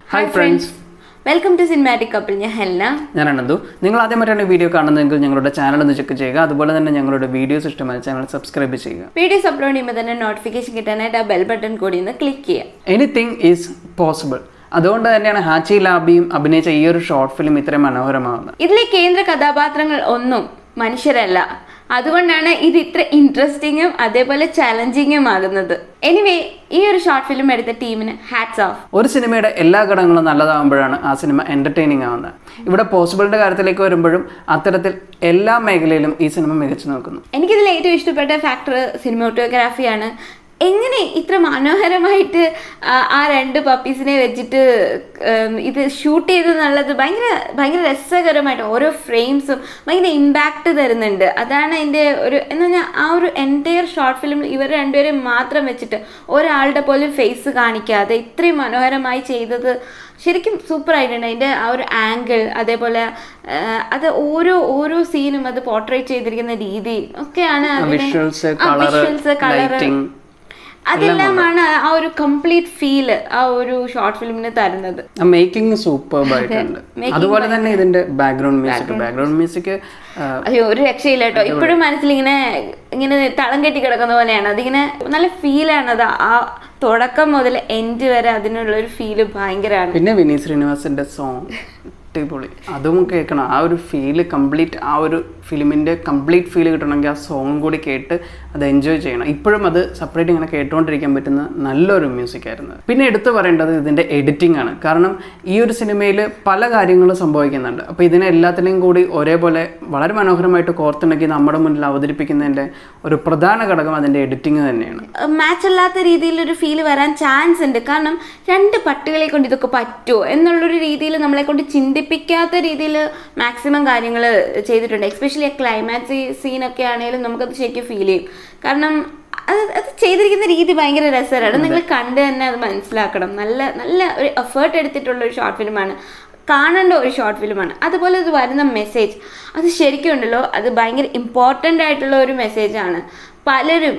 Hi friends welcome to cinematic couple ഞാൻ ഹെൽന ഞാൻ അനന്തു നിങ്ങൾ ആദ്യമായിട്ടാണ് ഈ വീഡിയോ കാണുന്നതെങ്കിൽ ഞങ്ങളുടെ ചാനൽ ഒന്ന് ചെക്ക് ചെയ്യുക അതുപോലെ തന്നെ ഞങ്ങളുടെ വീഡിയോസ് ഇഷ്ടമായ ചാനൽ സബ്സ്ക്രൈബ് ചെയ്യുക വീഡിയോസ് അപ്ലോഡ് ചെയ്യുമ്പോൾ തന്നെ നോട്ടിഫിക്കേഷൻ കിട്ടാനായിട്ട് ആ ബെൽ ബട്ടൺ കൂടി ഒന്ന് ക്ലിക്ക് ചെയ്യാം എനിത്തിങ് ഈസ് പോസിബിൾ അതുകൊണ്ട് തന്നെയാണ് ഹാച്ചി ലാബിയും അഭിനയിച്ച ഈ ഒരു ഷോർട്ട് ഫിലിം ഇത്രയും മനോഹരമാകുന്നത് ഇതിലെ കേന്ദ്ര കഥാപാത്രങ്ങൾ ഒന്നും മനുഷ്യരല്ല അതുകൊണ്ടാണ് ഇത് ഇത്ര ഇൻട്രസ്റ്റിങ്ങും അതേപോലെ ചലഞ്ചിങ്ങും ആകുന്നത് എനിവേ ഈ ഒരു ഷോർട്ട് ഫിലിം എടുത്ത ടീമിന് ഹാറ്റ്സ് ഓഫ് ഒരു സിനിമയുടെ എല്ലാ ഘടകങ്ങളും നല്ലതാകുമ്പോഴാണ് ആ സിനിമ എൻ്റർടൈനിങ് ആവുന്നത് ഇവിടെ പോസിബിളിൻ്റെ കാര്യത്തിലേക്ക് വരുമ്പോഴും അത്തരത്തിൽ എല്ലാ മേഖലയിലും ഈ സിനിമ മികച്ചു നിൽക്കുന്നു എനിക്കിതിൽ ഏറ്റവും ഇഷ്ടപ്പെട്ട ഫാക്ടർ സിനിമോട്ടോഗ്രാഫിയാണ് എങ്ങനെ ഇത്ര മനോഹരമായിട്ട് ആ ആ രണ്ട് പപ്പീസിനെ വെച്ചിട്ട് ഉം, ഇത് ഷൂട്ട് ചെയ്തു എന്നുള്ളത് ഭയങ്കര ഭയങ്കര രസകരമായിട്ട് ഓരോ ഫ്രെയിംസും ഭയങ്കര ഇമ്പാക്റ്റ് തരുന്നുണ്ട് അതാണ് എൻ്റെ ഒരു എന്ന് പറഞ്ഞാൽ ആ ഒരു എൻറ്റയർ ഷോർട്ട് ഫിലിമിൽ ഇവർ രണ്ടുപേരെയും മാത്രം വെച്ചിട്ട് ഒരാളുടെ പോലും ഫേസ് കാണിക്കാതെ ഇത്രയും മനോഹരമായി ചെയ്തത് ശരിക്കും സൂപ്പർ ആയിട്ടുണ്ട് അതിൻ്റെ ആ ഒരു ആംഗിൾ അതേപോലെ ആ, അത് ഓരോ ഓരോ സീനും അത് പോർട്രേറ്റ് ചെയ്തിരിക്കുന്ന രീതി ഒക്കെയാണ് അതിനെ- വിഷ്വൽസ് ആ, കളറ് visuals, colour. ലൈറ്റിംഗ് അതെല്ലാമാണ് ആ ഒരു കംപ്ലീറ്റ് ഫീല് ആ ഒരു ഷോർട്ട് ഫിലിമിന് തരുന്നത് മേക്കിംഗ് സൂപ്പർബ് ആയിട്ടുണ്ട് അതുപോലെ തന്നെ ഇതിന്റെ ബാക്ക്ഗ്രൗണ്ട് മ്യൂസിക് ബാക്ക്ഗ്രൗണ്ട് മ്യൂസിക് അയ്യോ ഒരു രക്ഷയില്ല കേട്ടോ ഇപ്പോഴും മനസ്സിൽ ഇങ്ങനെ ഇങ്ങനെ തളം കെട്ടി കിടക്കുന്ന പോലെയാണ് അതിങ്ങനെ നല്ല ഫീലാണ് അത് ആ തുടക്കം മുതൽ എൻഡ് വരെ അതിനുള്ള ഒരു ഫീല് ഭയങ്കരമാണ് പിന്നെ വിനീത് ശ്രീനിവാസന്റെ സോങ് അടിപൊളി അതും കേൾക്കണം ആ ഒരു ഫീല് കംപ്ലീറ്റ് ആ ഒരു ഫിലിമിന്റെ കംപ്ലീറ്റ് ഫീല് കിട്ടണമെങ്കിൽ ആ സോങ്ങും കൂടി കേട്ട് അത് എൻജോയ് ചെയ്യണം ഇപ്പോഴും അത് സെപ്പറേറ്റ് ഇങ്ങനെ കേട്ടുകൊണ്ടിരിക്കാൻ പറ്റുന്ന നല്ലൊരു മ്യൂസിക് ആയിരുന്നു പിന്നെ എടുത്തു പറയേണ്ടത് ഇതിന്റെ എഡിറ്റിംഗ് ആണ് കാരണം ഈ ഒരു സിനിമയിൽ പല കാര്യങ്ങളും സംഭവിക്കുന്നുണ്ട് അപ്പോൾ ഇതിനെ എല്ലാത്തിനെയും കൂടി ഒരേപോലെ വളരെ മനോഹരമായിട്ട് കോർത്തിണക്കി നമ്മുടെ മുന്നിൽ അവതരിപ്പിക്കുന്നതിന്റെ ഒരു പ്രധാന ഘടകം അതിന്റെ എഡിറ്റിംഗ് തന്നെയാണ് മാച്ച് അല്ലാത്ത രീതിയിൽ ഒരു ഫീൽ വരാൻ ചാൻസ് ഉണ്ട് കാരണം രണ്ട് പട്ടികളെ കൊണ്ട് ഇതൊക്കെ പറ്റുമോ എന്നുള്ളൊരു രീതിയിൽ നമ്മളെ കൊണ്ട് ചിന്തിപ്പിക്കാത്ത രീതിയിൽ മാക്സിമം കാര്യങ്ങൾ ചെയ്തിട്ടുണ്ട് എക്സ്പെഷ്യലി ആ ക്ലൈമാക്സ് സീനൊക്കെ ആണെങ്കിലും നമുക്കത് ശരിക്കും ഫീൽ ചെയ്യും കാരണം അത് അത് ചെയ്തിരിക്കുന്ന രീതി ഭയങ്കര രസകരമാണ് നിങ്ങൾ കണ്ട് തന്നെ അത് മനസ്സിലാക്കണം നല്ല നല്ല ഒരു എഫേർട്ട് എടുത്തിട്ടുള്ള ഒരു ഷോർട്ട് ഫിലിമാണ് കാണേണ്ട ഒരു ഷോർട്ട് ഫിലിമാണ് അതുപോലെ ഇത് വരുന്ന മെസ്സേജ് അത് ശരിക്കും ഉണ്ടല്ലോ അത് ഭയങ്കര ഇമ്പോർട്ടൻ്റ് ആയിട്ടുള്ള ഒരു മെസ്സേജാണ് പലരും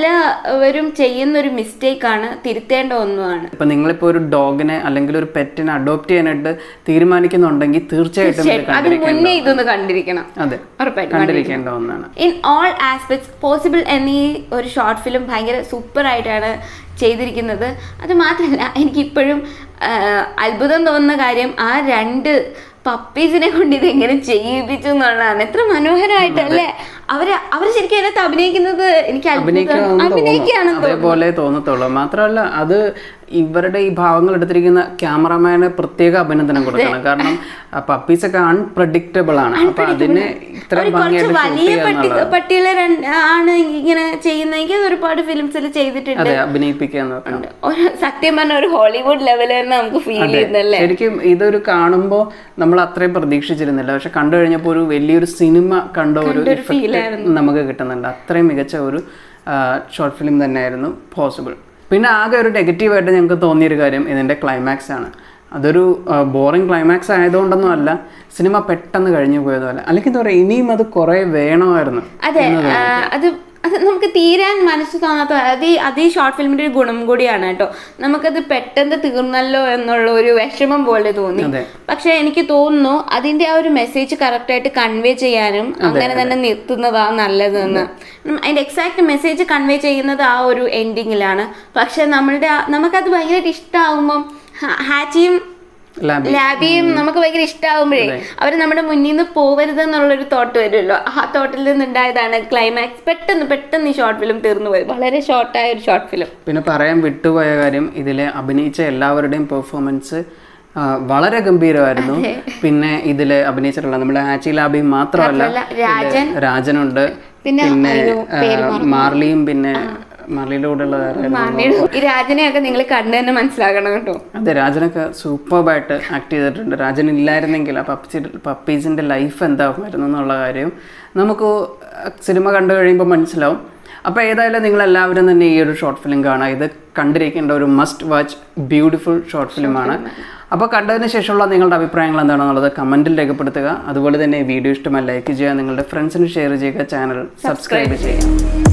പലവരും ചെയ്യുന്ന ഒരു മിസ്റ്റേക്കാണ് തിരുത്തേണ്ട ഒന്നുമാണ് ഇപ്പൊ നിങ്ങളിപ്പോ ഒരു ഡോഗിനെ അല്ലെങ്കിൽ ഒരു പെറ്റിനെ അഡോപ്റ്റ് ചെയ്യാനായിട്ട് തീരുമാനിക്കുന്നുണ്ടെങ്കിൽ തീർച്ചയായിട്ടും ഇത് അതിന് കണ്ടിരിക്കേണ്ട മുന്നേ ഇതൊന്ന് കണ്ടിരിക്കണം അതെ ഉറപ്പായിട്ടും കണ്ടിരിക്കേണ്ട ഒന്നാണ് ഇൻ ഓൾ ആസ്പെക്ട്സ് പോസിബിൾ എന്നീ ഒരു ഷോർട്ട് ഫിലിം ഭയങ്കര സൂപ്പർ ആയിട്ടാണ് ചെയ്തിരിക്കുന്നത് അത് മാത്രമല്ല എനിക്കിപ്പോഴും ആ, അത്ഭുതം തോന്നുന്ന കാര്യം ആ രണ്ട് പപ്പീസിനെ കൊണ്ട് ഇത് എങ്ങനെ ചെയ്യിപ്പിച്ചു എന്നുള്ളതാണ് എത്ര മനോഹരമായിട്ടല്ലേ അവര് അവര് ശരിക്കും അതിനകത്ത് അഭിനയിക്കുന്നത് എനിക്ക് അത്ഭുതം അഭിനയിക്കുകയാണെന്ന് അഭിനയിക്കുകയാണെന്ന് തോന്നുന്നു അതേപോലെ തോന്നത്തുള്ളൂ മാത്രമല്ല അത് ഇവരുടെ ഈ ഭാവങ്ങൾ എടുത്തിരിക്കുന്ന ക്യാമറമാന് പ്രത്യേക അഭിനന്ദനം കൊടുക്കണം കാരണം പപ്പീസ് ഒക്കെ അൺപ്രഡിക്റ്റബിൾ ആണ് അപ്പൊ അതിന് ഇത്ര ഒരു കുറച്ച് ഭംഗിയായിട്ട് ഷൂട്ട് വലിയ പട്ടി ചെയ്യാന്നുള്ളത് പട്ടികളെ രണ്ട് ആണ് ഇങ്ങനെ ചെയ്യുന്നതെങ്കിൽ അത് ഒരുപാട് ഫിലിംസിൽ ചെയ്തിട്ടുണ്ട് അതെ അഭിനയിപ്പിക്കുക എന്ന് പറഞ്ഞാൽ ഒരു സത്യം പറഞ്ഞ ഒരു ഹോളിവുഡ് ലെവൽ തന്നെ നമുക്ക് ഫീൽ ചെയ്യുന്നല്ലേ ശരിക്കും ഇതൊരു കാണുമ്പോൾ നമ്മൾ അത്രയും പ്രതീക്ഷിച്ചിരുന്നില്ല പക്ഷെ കണ്ടു കഴിഞ്ഞപ്പോൾ ഒരു വലിയൊരു സിനിമ കണ്ട ഒരു effect നമുക്ക് കിട്ടുന്നുണ്ട് അത്രയും മികച്ച ഒരു ഷോർട്ട് ഫിലിം തന്നെയായിരുന്നു പോസിബിൾ പിന്നെ ആകെ ഒരു നെഗറ്റീവായിട്ട് ഞങ്ങൾക്ക് തോന്നിയൊരു കാര്യം ഇതിൻ്റെ ക്ലൈമാക്സ് ആണ് അതൊരു ബോറിംഗ് ക്ലൈമാക്സ് ആയതുകൊണ്ടൊന്നും അല്ല സിനിമ പെട്ടെന്ന് കഴിഞ്ഞു പോയതുപോലെ അല്ലെങ്കിൽ എന്താ പറയുക ഇനിയും അത് കുറേ വേണമായിരുന്നു അതെ ആ, അത് അത് നമുക്ക് തീരാൻ മനസ്സ് തോന്നാത്ത അത് ഈ അത് ഈ ഷോർട്ട് ഫിലിമിന്റെ ഒരു ഗുണം കൂടിയാണ് കേട്ടോ നമുക്കത് പെട്ടെന്ന് തീർന്നല്ലോ എന്നുള്ള ഒരു വിഷമം പോലെ തോന്നി അതെ. പക്ഷെ എനിക്ക് തോന്നുന്നു അതിന്റെ ആ ഒരു മെസ്സേജ് കറക്റ്റ് ആയിട്ട് കൺവേ ചെയ്യാനും അങ്ങനെ തന്നെ നിർത്തുന്നതാ നല്ലതെന്ന് ഉം, അതിന്റെ എക്സാക്ട് മെസ്സേജ് കൺവേ ചെയ്യുന്നത് ആ ഒരു എൻഡിങ്ങിലാണ് പക്ഷെ നമ്മളുടെ ആ- നമുക്കത് ഭയങ്കരമായിട്ട് ഇഷ്ടമാകുമ്പം ഹാ- ഹാച്ചിയും ലാബി ലാബിയും നമുക്ക് ഭയങ്കര ഇഷ്ടമാകുമ്പോഴേ അവർ നമ്മുടെ മുന്നിൽ നിന്ന് പോവരുത് എന്നുള്ളൊരു തോട്ട് വരുമല്ലോ ആ തോട്ടിൽ നിന്നുണ്ടായതാണ് ക്ലൈമാക്സ് പെട്ടെന്ന് പെട്ടെന്ന് ഈ ഷോർട്ട് ഫിലിം തീർന്നു പോയി വളരെ ഷോർട്ടായ ഒരു ഷോർട്ട് ഫിലിം പിന്നെ പറയാൻ വിട്ടുപോയ കാര്യം ഇതിലെ അഭിനയിച്ച എല്ലാവരുടെയും പെർഫോമൻസ് വളരെ ഗംഭീരമായിരുന്നു പിന്നെ ഇതിൽ അഭിനയിച്ചിട്ടുള്ള നമ്മുടെ ആച്ചി ലാബി മാത്രമല്ല രാജൻ ഇതില് രാജനുണ്ട് പിന്നെ പിന്നെ അയ്യോ, ആ, മാർലിയും പിന്നെ മാർലിയുടെ കൂടെ ഉള്ളതായിരുന്നു മാമിയുടെ ഈ രാജനെയൊക്കെ നിങ്ങൾ കണ്ടു തന്നെ മനസ്സിലാക്കണം കേട്ടോ അതെ രാജനൊക്കെ സൂപ്പർബായിട്ട് ആക്ട് ചെയ്തിട്ടുണ്ട് രാജൻ ഇല്ലായിരുന്നെങ്കിൽ ആ പപ്പി പപ്പീസിൻ്റെ ലൈഫ് എന്താകുമായിരുന്നു എന്നുള്ള കാര്യം നമുക്ക് സിനിമ കണ്ടു കഴിയുമ്പോൾ മനസ്സിലാവും അപ്പോൾ ഏതായാലും നിങ്ങൾ എല്ലാവരും തന്നെ ഈ ഒരു ഷോർട്ട് ഫിലിം കാണുക ഇത് കണ്ടിരിക്കേണ്ട ഒരു മസ്റ്റ് വാച്ച് ബ്യൂട്ടിഫുൾ ഷോർട്ട് ഫിലിമാണ് അപ്പോൾ കണ്ടതിന് ശേഷമുള്ള നിങ്ങളുടെ അഭിപ്രായങ്ങൾ എന്താണെന്നുള്ളത് കമൻറ്റിൽ രേഖപ്പെടുത്തുക അതുപോലെ തന്നെ വീഡിയോ ഇഷ്ടമായി ലൈക്ക് ചെയ്യുക നിങ്ങളുടെ ഫ്രണ്ട്സിന് ഷെയർ ചെയ്യുക ചാനൽ സബ്സ്ക്രൈബ് ചെയ്യുക